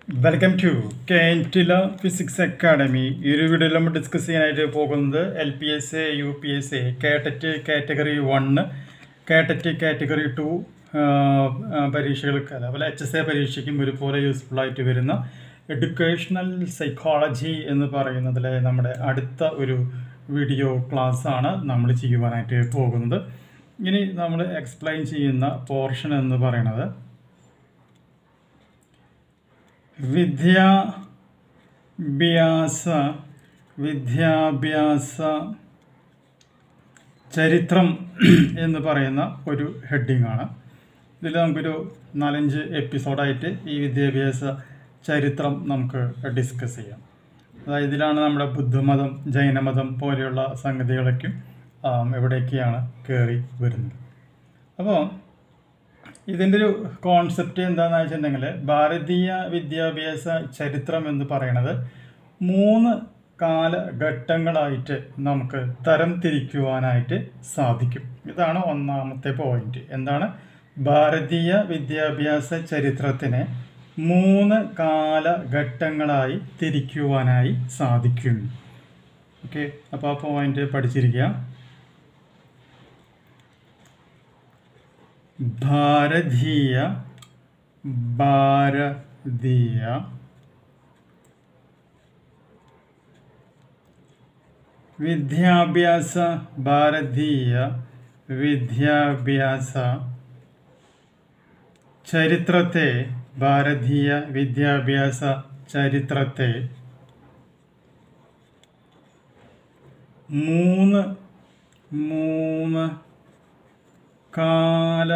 welcome to കെൻറ്റില physics academy ഈ ഒരു വീഡിയോയിൽ നമ്മൾ ഡിസ്കസ് ചെയ്യാനായിട്ട് പോകുന്നത് L P S A U P S A കാറ്ററ്റ് കാറ്റഗറി വണ്ണ് കാറ്ററ്റ് കാറ്റഗറി ടു പരീക്ഷകൾക്ക് അതുപോലെ എച്ച് എസ് എ പരീക്ഷയ്ക്കും ഒരുപോലെ യൂസ്ഫുൾ ആയിട്ട് വരുന്ന എഡ്യൂക്കേഷണൽ സൈക്കോളജി എന്ന് പറയുന്നതിലെ നമ്മുടെ അടുത്ത ഒരു വീഡിയോ ക്ലാസ് ആണ് നമ്മൾ ചെയ്യുവാനായിട്ട് പോകുന്നത് ഇനി നമ്മൾ എക്സ്പ്ലെയിൻ ചെയ്യുന്ന പോർഷൻ എന്ന് പറയുന്നത് വിദ്യാഭ്യാസ വിദ്യാഭ്യാസ ചരിത്രം എന്ന് പറയുന്ന ഒരു ഹെഡിങ് ആണ് ഇതിൽ നമുക്കൊരു നാലഞ്ച് എപ്പിസോഡായിട്ട് ഈ വിദ്യാഭ്യാസ ചരിത്രം നമുക്ക് ഡിസ്കസ് ചെയ്യാം അതായത് ഇതിലാണ് നമ്മുടെ ബുദ്ധമതം ജൈനമതം പോലെയുള്ള സംഗതികളൊക്കെ എവിടെയൊക്കെയാണ് കയറി വരുന്നത് അപ്പോൾ ഇതിൻ്റെ ഒരു കോൺസെപ്റ്റ് എന്താണെന്ന് വെച്ചിട്ടുണ്ടെങ്കിൽ ഭാരതീയ വിദ്യാഭ്യാസ ചരിത്രം എന്ന് പറയുന്നത് മൂന്ന് കാലഘട്ടങ്ങളായിട്ട് നമുക്ക് തരം തിരിക്കുവാനായിട്ട് സാധിക്കും ഇതാണ് ഒന്നാമത്തെ പോയിന്റ് എന്താണ് ഭാരതീയ വിദ്യാഭ്യാസ ചരിത്രത്തിനെ മൂന്ന് കാലഘട്ടങ്ങളായി തിരിക്കുവാനായി സാധിക്കും ഓക്കെ അപ്പോൾ ആ പോയിന്റ് പഠിച്ചിരിക്കുക ഭാരതീയ ഭാരതീയ വിദ്യാഭ്യാസ ഭാരതീയ വിദ്യാഭ്യാസ ചരിത്രത്തെ ഭാരതീയ വിദ്യാഭ്യാസ ചരിത്രത്തെ മൂന്ന് മൂന്ന് കാല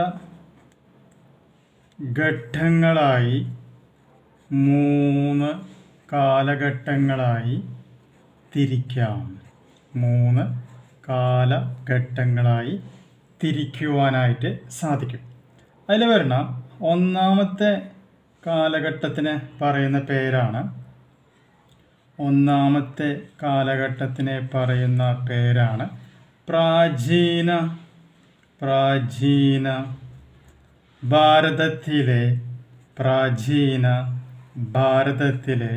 ഘട്ടങ്ങളായി മൂന്ന് കാലഘട്ടങ്ങളായി തിരിക്കാം മൂന്ന് കാലഘട്ടങ്ങളായി തിരിക്കുവാനായിട്ട് സാധിക്കും അതിൽ വരുന്ന ഒന്നാമത്തെ കാലഘട്ടത്തിന് പറയുന്ന പേരാണ് ഒന്നാമത്തെ കാലഘട്ടത്തിനെ പറയുന്ന പേരാണ് പ്രാചീന പ്രാചീന ഭാരതത്തിലെ പ്രാചീന ഭാരതത്തിലെ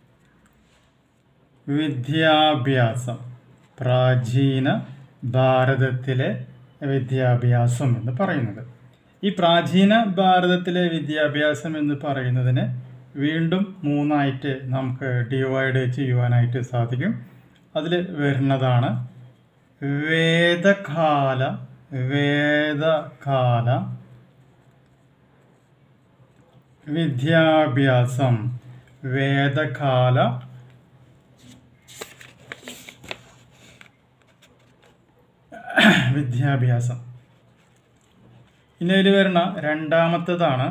വിദ്യാഭ്യാസം പ്രാചീന ഭാരതത്തിലെ വിദ്യാഭ്യാസം എന്ന് പറയുന്നത് ഈ പ്രാചീന ഭാരതത്തിലെ വിദ്യാഭ്യാസം എന്ന് പറയുന്നതിന് വീണ്ടും മൂന്നായിട്ട് നമുക്ക് ഡിവൈഡ് ചെയ്യുവാനായിട്ട് സാധിക്കും അതിൽ വരുന്നതാണ് വേദകാല വേദകാല വിദ്യാഭ്യാസം വേദകാല വിദ്യാഭ്യാസം ഇനി അതിൽ വരുന്ന രണ്ടാമത്തതാണ്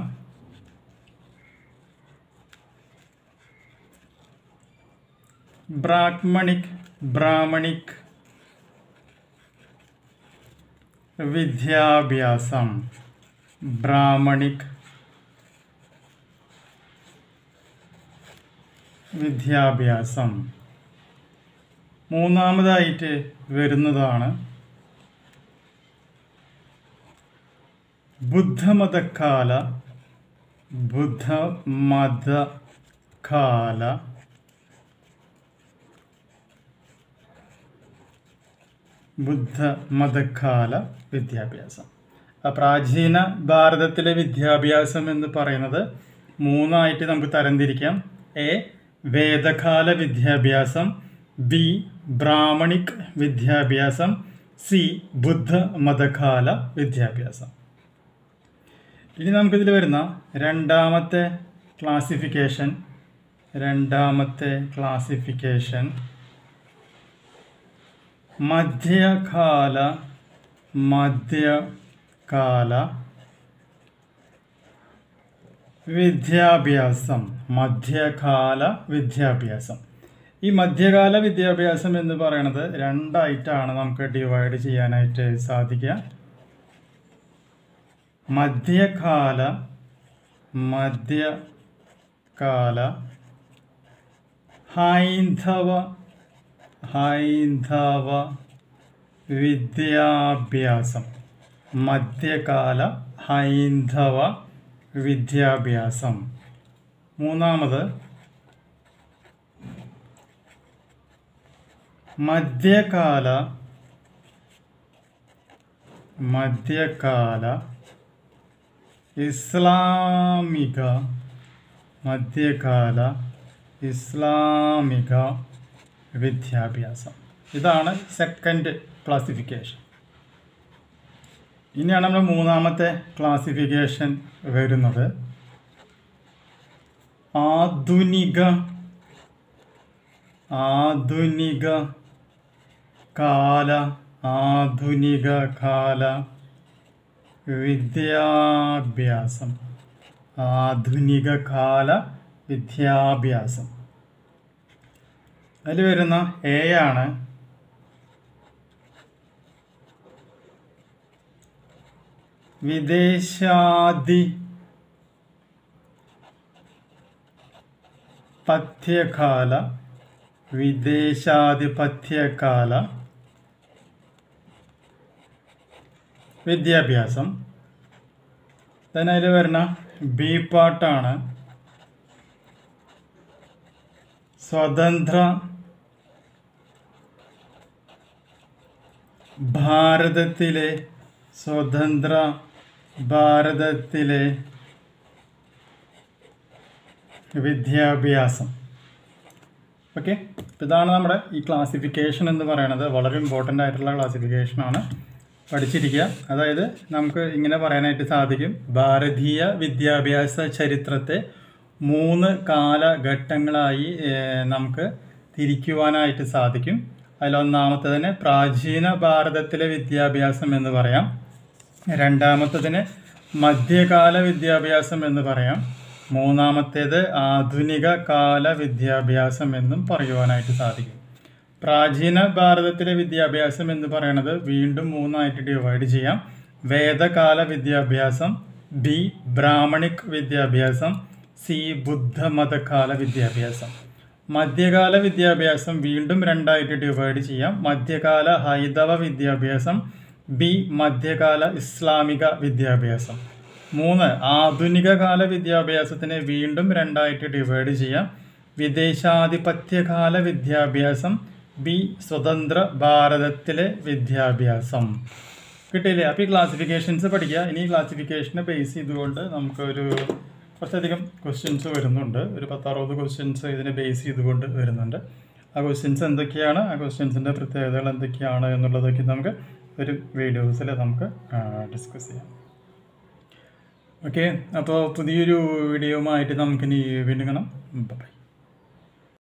ബ്രാഹ്മണിക് ബ്രാഹ്മണിക് വിദ്യാഭ്യാസം ബ്രാഹ്മണിക് വിദ്യാഭ്യാസം മൂന്നാമതായിട്ട് വരുന്നതാണ് ബുദ്ധമതക്കാല ബുദ്ധമതകാല ബുദ്ധമതകാല വിദ്യാഭ്യാസം പ്രാചീന ഭാരതത്തിലെ വിദ്യാഭ്യാസം എന്ന് പറയുന്നത് മൂന്നായിട്ട് നമുക്ക് തരംതിരിക്കാം എ വേദകാല വിദ്യാഭ്യാസം ബി ബ്രാഹ്മണിക് വിദ്യാഭ്യാസം സി ബുദ്ധ മതകാല വിദ്യാഭ്യാസം ഇനി നമുക്കിതിൽ വരുന്ന രണ്ടാമത്തെ ക്ലാസിഫിക്കേഷൻ രണ്ടാമത്തെ ക്ലാസിഫിക്കേഷൻ മധ്യകാല മധ്യകാല വിദ്യാഭ്യാസം മധ്യകാല വിദ്യാഭ്യാസം ഈ മധ്യകാല വിദ്യാഭ്യാസം എന്ന് പറയുന്നത് രണ്ടായിട്ടാണ് നമുക്ക് ഡിവൈഡ് ചെയ്യാനായിട്ട് സാധിക്കുക മധ്യകാല മധ്യകാല ഹൈന്ദവ ഹൈന്ദവ വിദ്യാഭ്യാസം മധ്യകാല ഹൈന്ദവ വിദ്യാഭ്യാസം മൂന്നാമത് മധ്യകാല മധ്യകാല ഇസ്ലാമിക മധ്യകാല ഇസ്ലാമിക വിദ്യാഭ്യാസം ഇതാണ് സെക്കൻഡ് ക്ലാസിഫിക്കേഷൻ ഇനിയാണ് നമ്മൾ മൂന്നാമത്തെ ക്ലാസിഫിക്കേഷൻ വരുന്നത് ആധുനിക ആധുനിക കാല ആധുനിക കാല വിദ്യാഭ്യാസം ആധുനിക കാല വിദ്യാഭ്യാസം അതിൽ വരുന്ന എ ആണ് വിദേശാദി പഥ്യകാല വിദേശാധിപത്യകാല വിദ്യാഭ്യാസം then അതിൽ വരുന്ന ബി പാട്ടാണ് സ്വതന്ത്ര ഭാരതത്തിലെ സ്വതന്ത്ര ഭാരതത്തിലെ വിദ്യാഭ്യാസം ഓക്കെ ഇതാണ് നമ്മുടെ ഈ ക്ലാസിഫിക്കേഷൻ എന്ന് പറയുന്നത് വളരെ ഇമ്പോർട്ടൻ്റ് ആയിട്ടുള്ള ക്ലാസിഫിക്കേഷനാണ് പഠിച്ചിരിക്കുക അതായത് നമുക്ക് ഇങ്ങനെ പറയാനായിട്ട് സാധിക്കും ഭാരതീയ വിദ്യാഭ്യാസ ചരിത്രത്തെ മൂന്ന് കാലഘട്ടങ്ങളായി ഏഹ്, നമുക്ക് തിരിക്കുവാനായിട്ട് സാധിക്കും അതിലൊന്നാമത്തതിന് പ്രാചീന ഭാരതത്തിലെ വിദ്യാഭ്യാസം എന്ന് പറയാം രണ്ടാമത്തതിന് മധ്യകാല വിദ്യാഭ്യാസം എന്ന് പറയാം മൂന്നാമത്തേത് ആധുനിക കാല വിദ്യാഭ്യാസം എന്നും പറയുവാനായിട്ട് സാധിക്കും പ്രാചീന ഭാരതത്തിലെ വിദ്യാഭ്യാസം എന്ന് പറയുന്നത് വീണ്ടും മൂന്നായിട്ട് ഡിവൈഡ് ചെയ്യാം വേദകാല വിദ്യാഭ്യാസം ബി ബ്രാഹ്മണിക് വിദ്യാഭ്യാസം സി ബുദ്ധമതകാല വിദ്യാഭ്യാസം മധ്യകാല വിദ്യാഭ്യാസം വീണ്ടും രണ്ടായിട്ട് ഡിവൈഡ് ചെയ്യാം മധ്യകാല ഹൈന്ദവ വിദ്യാഭ്യാസം ബി മധ്യകാല ഇസ്ലാമിക വിദ്യാഭ്യാസം മൂന്ന് ആധുനിക കാല വിദ്യാഭ്യാസത്തിനെ വീണ്ടും രണ്ടായിട്ട് ഡിവൈഡ് ചെയ്യാം വിദേശാധിപത്യകാല വിദ്യാഭ്യാസം ബി സ്വതന്ത്ര ഭാരതത്തിലെ വിദ്യാഭ്യാസം കിട്ടിയില്ലേ അപ്പോൾ ഈ ക്ലാസിഫിക്കേഷൻസ് പഠിക്കുക ഇനി ഈ ക്ലാസിഫിക്കേഷനെ ബേസ് ചെയ്തുകൊണ്ട് നമുക്കൊരു കുറച്ചധികം ക്വസ്റ്റ്യൻസ് വരുന്നുണ്ട് ഒരു പത്തറുപത് ക്വസ്റ്റ്യൻസ് ഇതിനെ ബേസ് ചെയ്തുകൊണ്ട് വരുന്നുണ്ട് ആ ക്വസ്റ്റ്യൻസ് എന്തൊക്കെയാണ് ആ ക്വസ്റ്റ്യൻസിൻ്റെ പ്രത്യേകതകൾ എന്തൊക്കെയാണ് എന്നുള്ളതൊക്കെ നമുക്ക് ഒരു വീഡിയോസിൽ നമുക്ക് ഡിസ്കസ് ചെയ്യാം ഓക്കെ അപ്പോൾ പുതിയൊരു വീഡിയോയുമായിട്ട് നമുക്കിനി വീണ്ടും കാണാം ബൈ